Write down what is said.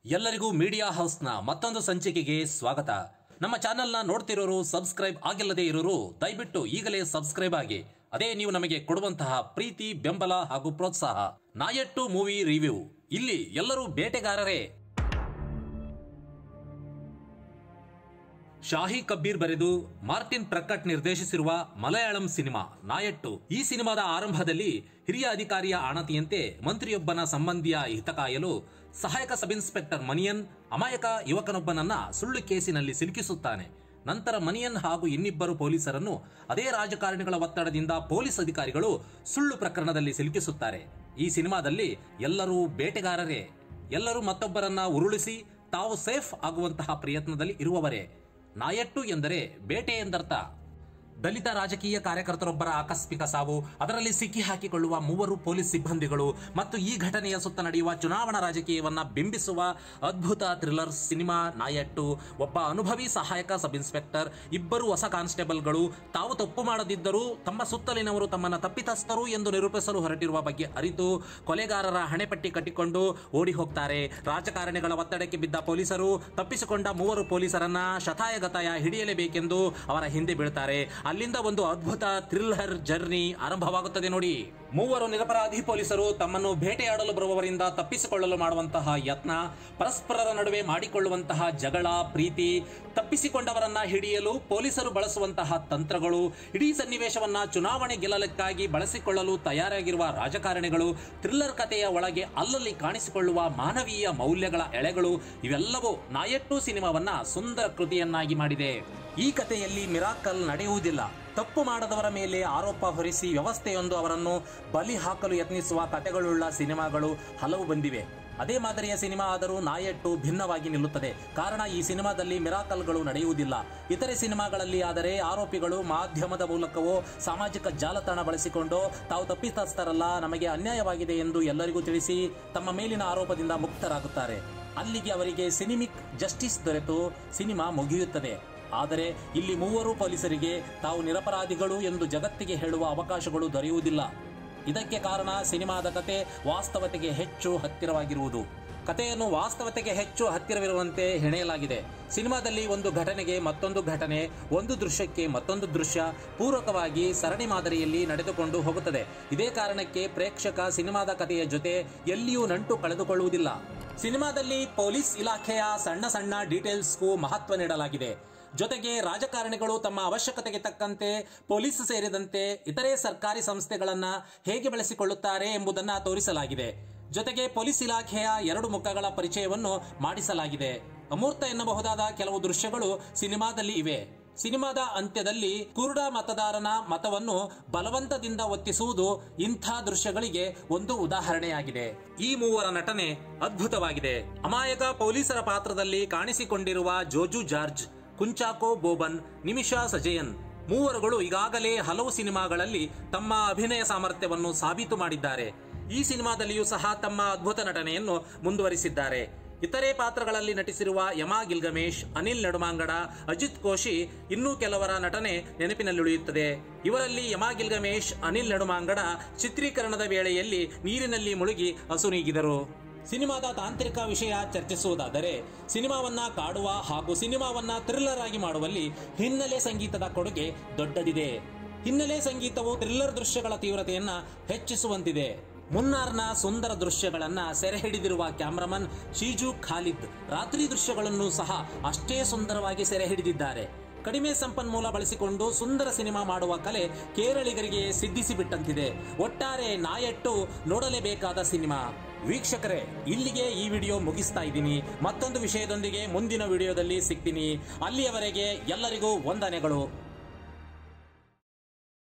ಎಲ್ಲರಿಗೂ ಮೀಡಿಯಾ ಹೌಸ್ನ ಮತ್ತೊಂದು ಸಂಚಿಕೆಗೆ ಸ್ವಾಗತ ನಮ್ಮ ಚಾನೆಲ್ನ ನೋಡ್ತಿರೋರು ಸಬ್ಸ್ಕ್ರೈಬ್ ಆಗಿಲ್ಲದೆ ಇರೋರು ದಯವಿಟ್ಟು ಈಗಲೇ ಸಬ್ಸ್ಕ್ರೈಬ್ ಆಗಿ ಅದೇ ನೀವು ನಮಗೆ ಕೊಡುವಂತಹ ಪ್ರೀತಿ ಬೆಂಬಲ ಹಾಗೂ ಪ್ರೋತ್ಸಾಹ ನಾಯಟ್ಟು ಮೂವಿ ರಿವ್ಯೂ ಇಲ್ಲಿ ಎಲ್ಲರೂ ಬೇಟೆಗಾರರೇ ಶಾಹಿ ಕಬ್ಬೀರ್ ಬರೆದು ಮಾರ್ಟಿನ್ ಪ್ರಕಟ್ ನಿರ್ದೇಶಿಸಿರುವ ಮಲಯಾಳಂ ಸಿನಿಮಾ ನಾಯಟ್ಟು ಈ ಸಿನಿಮಾದ ಆರಂಭದಲ್ಲಿ ಹಿರಿಯ ಅಧಿಕಾರಿಯ ಆಣತಿಯಂತೆ ಮಂತ್ರಿಯೊಬ್ಬನ ಸಂಬಂಧಿಯ ಹಿತ ಕಾಯಲು ಸಹಾಯಕ ಸಬ್ ಇನ್ಸ್ಪೆಕ್ಟರ್ ಮನಿಯನ್ ಅಮಾಯಕ ಯುವಕನೊಬ್ಬನನ್ನ ಸುಳ್ಳು ಕೇಸಿನಲ್ಲಿ ಸಿಲುಕಿಸುತ್ತಾನೆ ನಂತರ ಮನಿಯನ್ ಹಾಗೂ ಇನ್ನಿಬ್ಬರು ಪೊಲೀಸರನ್ನು ಅದೇ ರಾಜಕಾರಣಿಗಳ ಒತ್ತಡದಿಂದ ಪೊಲೀಸ್ ಅಧಿಕಾರಿಗಳು ಸುಳ್ಳು ಪ್ರಕರಣದಲ್ಲಿ ಸಿಲುಕಿಸುತ್ತಾರೆ ಈ ಸಿನಿಮಾದಲ್ಲಿ ಎಲ್ಲರೂ ಬೇಟೆಗಾರರೇ ಎಲ್ಲರೂ ಮತ್ತೊಬ್ಬರನ್ನ ಉರುಳಿಸಿ ತಾವು ಸೇಫ್ ಆಗುವಂತಹ ಪ್ರಯತ್ನದಲ್ಲಿ ಇರುವವರೇ ನಾಯಟ್ಟು ಎಂದರೆ ಬೇಟೆ ಎಂದರ್ಥ ದಲಿತ ರಾಜಕೀಯ ಕಾರ್ಯಕರ್ತರೊಬ್ಬರ ಆಕಸ್ಮಿಕ ಸಾವು ಅದರಲ್ಲಿ ಸಿಕ್ಕಿ ಹಾಕಿಕೊಳ್ಳುವ ಮೂವರು ಪೊಲೀಸ್ ಸಿಬ್ಬಂದಿಗಳು ಮತ್ತು ಈ ಘಟನೆಯ ಸುತ್ತ ನಡೆಯುವ ಚುನಾವಣಾ ರಾಜಕೀಯವನ್ನ ಬಿಂಬಿಸುವ ಅದ್ಭುತ ಥ್ರಿಲ್ಲರ್ ಸಿನಿಮಾ ನಾಯಟ್ಟು ಒಬ್ಬ ಅನುಭವಿ ಸಹಾಯಕ ಸಬ್ ಇನ್ಸ್ಪೆಕ್ಟರ್ ಇಬ್ಬರು ಹೊಸ ಕಾನ್ಸ್ಟೇಬಲ್ಗಳು ತಾವು ತಪ್ಪು ಮಾಡದಿದ್ದರೂ ತಮ್ಮ ಸುತ್ತಲಿನವರು ತಮ್ಮನ್ನ ತಪ್ಪಿತಸ್ಥರು ಎಂದು ನಿರೂಪಿಸಲು ಹೊರಟಿರುವ ಬಗ್ಗೆ ಅರಿತು ಕೊಲೆಗಾರರ ಹಣೆಪಟ್ಟಿ ಕಟ್ಟಿಕೊಂಡು ಓಡಿ ಹೋಗ್ತಾರೆ ರಾಜಕಾರಣಿಗಳ ಒತ್ತಡಕ್ಕೆ ಬಿದ್ದ ಪೊಲೀಸರು ತಪ್ಪಿಸಿಕೊಂಡ ಮೂವರು ಪೊಲೀಸರನ್ನ ಶತಾಯಗತಾಯ ಹಿಡಿಯಲೇಬೇಕೆಂದು ಅವರ ಹಿಂದೆ ಬೀಳ್ತಾರೆ ಅಲ್ಲಿಂದ ಒಂದು ಅದ್ಭುತ ಥ್ರಿಲ್ಲರ್ ಜರ್ನಿ ಆರಂಭವಾಗುತ್ತದೆ ನೋಡಿ ಮೂವರು ನಿರಪರಾಧಿ ಪೊಲೀಸರು ತಮ್ಮನ್ನು ಬೇಟೆಯಾಡಲು ಬರುವವರಿಂದ ತಪ್ಪಿಸಿಕೊಳ್ಳಲು ಮಾಡುವಂತಹ ಯತ್ನ ಪರಸ್ಪರರ ನಡುವೆ ಮಾಡಿಕೊಳ್ಳುವಂತಹ ಜಗಳ ಪ್ರೀತಿ ತಪ್ಪಿಸಿಕೊಂಡವರನ್ನ ಹಿಡಿಯಲು ಪೊಲೀಸರು ಬಳಸುವಂತಹ ತಂತ್ರಗಳು ಇಡೀ ಸನ್ನಿವೇಶವನ್ನ ಚುನಾವಣೆ ಗೆಲ್ಲಲಿಕ್ಕಾಗಿ ಬಳಸಿಕೊಳ್ಳಲು ತಯಾರಾಗಿರುವ ರಾಜಕಾರಣಿಗಳು ಥ್ರಿಲ್ಲರ್ ಕಥೆಯ ಒಳಗೆ ಅಲ್ಲಲ್ಲಿ ಕಾಣಿಸಿಕೊಳ್ಳುವ ಮಾನವೀಯ ಮೌಲ್ಯಗಳ ಎಳೆಗಳು ಇವೆಲ್ಲವೂ ನಾಯಟ್ಟು ಸಿನಿಮಾವನ್ನ ಸುಂದರ ಕೃತಿಯನ್ನಾಗಿ ಮಾಡಿದೆ ಈ ಕಥೆಯಲ್ಲಿ ಮಿರಾಕಲ್ ನಡೆಯುವುದಿಲ್ಲ ತಪ್ಪು ಮಾಡದವರ ಮೇಲೆ ಆರೋಪ ಹೊರಿಸಿ ವ್ಯವಸ್ಥೆಯೊಂದು ಅವರನ್ನು ಬಲಿ ಹಾಕಲು ಯತ್ನಿಸುವ ಕಥೆಗಳುಳ್ಳ ಸಿನಿಮಾಗಳು ಹಲವು ಬಂದಿವೆ ಅದೇ ಮಾದರಿಯ ಸಿನಿಮಾ ಆದರೂ ನಾಯಟ್ಟು ಭಿನ್ನವಾಗಿ ನಿಲ್ಲುತ್ತದೆ ಕಾರಣ ಈ ಸಿನಿಮಾದಲ್ಲಿ ಮಿರಾಕಲ್ಗಳು ನಡೆಯುವುದಿಲ್ಲ ಇತರೆ ಸಿನಿಮಾಗಳಲ್ಲಿ ಆದರೆ ಆರೋಪಿಗಳು ಮಾಧ್ಯಮದ ಮೂಲಕವೋ ಸಾಮಾಜಿಕ ಜಾಲತಾಣ ಬಳಸಿಕೊಂಡು ತಾವು ತಪ್ಪಿತಸ್ಥರಲ್ಲ ನಮಗೆ ಅನ್ಯಾಯವಾಗಿದೆ ಎಂದು ಎಲ್ಲರಿಗೂ ತಿಳಿಸಿ ತಮ್ಮ ಮೇಲಿನ ಆರೋಪದಿಂದ ಮುಕ್ತರಾಗುತ್ತಾರೆ ಅಲ್ಲಿಗೆ ಅವರಿಗೆ ಸಿನಿಮಿಕ್ ಜಸ್ಟಿಸ್ ದೊರೆತು ಸಿನಿಮಾ ಮುಗಿಯುತ್ತದೆ ಆದರೆ ಇಲ್ಲಿ ಮೂವರು ಪೊಲೀಸರಿಗೆ ತಾವು ನಿರಪರಾಧಿಗಳು ಎಂದು ಜಗತ್ತಿಗೆ ಹೇಳುವ ಅವಕಾಶಗಳು ದೊರೆಯುವುದಿಲ್ಲ ಇದಕ್ಕೆ ಕಾರಣ ಸಿನಿಮಾದ ಕತೆ ವಾಸ್ತವತೆಗೆ ಹೆಚ್ಚು ಹತ್ತಿರವಾಗಿರುವುದು ಕಥೆಯನ್ನು ವಾಸ್ತವತೆಗೆ ಹೆಚ್ಚು ಹತ್ತಿರವಿರುವಂತೆ ಹೆಣೆಯಲಾಗಿದೆ ಸಿನಿಮಾದಲ್ಲಿ ಒಂದು ಘಟನೆಗೆ ಮತ್ತೊಂದು ಘಟನೆ ಒಂದು ದೃಶ್ಯಕ್ಕೆ ಮತ್ತೊಂದು ದೃಶ್ಯ ಪೂರಕವಾಗಿ ಸರಣಿ ಮಾದರಿಯಲ್ಲಿ ನಡೆದುಕೊಂಡು ಹೋಗುತ್ತದೆ ಇದೇ ಕಾರಣಕ್ಕೆ ಪ್ರೇಕ್ಷಕ ಸಿನಿಮಾದ ಕಥೆಯ ಜೊತೆ ಎಲ್ಲಿಯೂ ನಂಟು ಕಳೆದುಕೊಳ್ಳುವುದಿಲ್ಲ ಸಿನಿಮಾದಲ್ಲಿ ಪೊಲೀಸ್ ಇಲಾಖೆಯ ಸಣ್ಣ ಸಣ್ಣ ಡೀಟೇಲ್ಸ್ಗೂ ಮಹತ್ವ ನೀಡಲಾಗಿದೆ ಜೊತೆಗೆ ರಾಜಕಾರಣಿಗಳು ತಮ್ಮ ಅವಶ್ಯಕತೆಗೆ ತಕ್ಕಂತೆ ಪೊಲೀಸ್ ಸೇರಿದಂತೆ ಇತರೆ ಸರ್ಕಾರಿ ಸಂಸ್ಥೆಗಳನ್ನ ಹೇಗೆ ಬಳಸಿಕೊಳ್ಳುತ್ತಾರೆ ಎಂಬುದನ್ನ ತೋರಿಸಲಾಗಿದೆ ಜೊತೆಗೆ ಪೊಲೀಸ್ ಇಲಾಖೆಯ ಎರಡು ಮುಖಗಳ ಪರಿಚಯವನ್ನು ಮಾಡಿಸಲಾಗಿದೆ ಅಮೂರ್ತ ಎನ್ನಬಹುದಾದ ಕೆಲವು ದೃಶ್ಯಗಳು ಸಿನಿಮಾದಲ್ಲಿ ಇವೆ ಸಿನಿಮಾದ ಅಂತ್ಯದಲ್ಲಿ ಕುರುಡ ಮತದಾರನ ಮತವನ್ನು ಬಲವಂತದಿಂದ ಒತ್ತಿಸುವುದು ಇಂಥ ದೃಶ್ಯಗಳಿಗೆ ಒಂದು ಉದಾಹರಣೆಯಾಗಿದೆ ಈ ಮೂವರ ನಟನೆ ಅದ್ಭುತವಾಗಿದೆ ಅಮಾಯಕ ಪೊಲೀಸರ ಪಾತ್ರದಲ್ಲಿ ಕಾಣಿಸಿಕೊಂಡಿರುವ ಜೋಜು ಜಾರ್ಜ್ ಕುಂಚಾಕೋ ಬೋಬನ್ ನಿಮಿಷಾ ಸಜಯನ್ ಮೂವರುಗಳು ಈಗಾಗಲೇ ಹಲವು ಸಿನಿಮಾಗಳಲ್ಲಿ ತಮ್ಮ ಅಭಿನಯ ಸಾಮರ್ಥ್ಯವನ್ನು ಸಾಬೀತು ಮಾಡಿದ್ದಾರೆ ಈ ಸಿನಿಮಾದಲ್ಲಿಯೂ ಸಹ ತಮ್ಮ ಅದ್ಭುತ ನಟನೆಯನ್ನು ಮುಂದುವರಿಸಿದ್ದಾರೆ ಇತರೆ ಪಾತ್ರಗಳಲ್ಲಿ ನಟಿಸಿರುವ ಯಮಾ ಗಿಲ್ಗಮೇಶ್ ಅನಿಲ್ ನಡುಮಾಂಗಡ ಅಜಿತ್ ಕೋಶಿ ಇನ್ನೂ ಕೆಲವರ ನಟನೆ ನೆನಪಿನಲ್ಲುಳಿಯುತ್ತದೆ ಇವರಲ್ಲಿ ಯಮಾ ಗಿಲ್ಗಮೇಶ್ ಅನಿಲ್ ನಡುಮಾಂಗಡ ಚಿತ್ರೀಕರಣದ ವೇಳೆಯಲ್ಲಿ ನೀರಿನಲ್ಲಿ ಮುಳುಗಿ ಅಸುನೀಗಿದರು ಸಿನಿಮಾದ ತಾಂತ್ರಿಕ ವಿಷಯ ಚರ್ಚಿಸುವುದಾದರೆ ಸಿನಿಮಾವನ್ನ ಕಾಡುವ ಹಾಗೂ ಸಿನಿಮಾವನ್ನ ಥ್ರಿಲ್ಲರ್ ಆಗಿ ಮಾಡುವಲ್ಲಿ ಹಿನ್ನೆಲೆ ಸಂಗೀತದ ಕೊಡುಗೆ ದೊಡ್ಡದಿದೆ ಹಿನ್ನೆಲೆ ಸಂಗೀತವು ಥ್ರಿಲ್ಲರ್ ದೃಶ್ಯಗಳ ತೀವ್ರತೆಯನ್ನ ಹೆಚ್ಚಿಸುವಂತಿದೆ ಮುನ್ನಾರ್ನ ಸುಂದರ ದೃಶ್ಯಗಳನ್ನ ಸೆರೆ ಹಿಡಿದಿರುವ ಕ್ಯಾಮ್ರಾಮನ್ ಶೀಜು ಖಾಲಿದ್ ರಾತ್ರಿ ದೃಶ್ಯಗಳನ್ನು ಸಹ ಅಷ್ಟೇ ಸುಂದರವಾಗಿ ಸೆರೆ ಹಿಡಿದಿದ್ದಾರೆ ಕಡಿಮೆ ಸಂಪನ್ಮೂಲ ಬಳಸಿಕೊಂಡು ಸುಂದರ ಸಿನಿಮಾ ಮಾಡುವ ಕಲೆ ಕೇರಳಿಗರಿಗೆ ಸಿದ್ಧಿಸಿಬಿಟ್ಟಂತಿದೆ ಒಟ್ಟಾರೆ ನಾಯಟ್ಟು ನೋಡಲೇಬೇಕಾದ ಸಿನಿಮಾ ವೀಕ್ಷಕರೇ ಇಲ್ಲಿಗೆ ಈ ವಿಡಿಯೋ ಮುಗಿಸ್ತಾ ಇದ್ದೀನಿ ಮತ್ತೊಂದು ವಿಷಯದೊಂದಿಗೆ ಮುಂದಿನ ವಿಡಿಯೋದಲ್ಲಿ ಸಿಗ್ತೀನಿ ಅಲ್ಲಿಯವರೆಗೆ ಎಲ್ಲರಿಗೂ ವಂದನೆಗಳು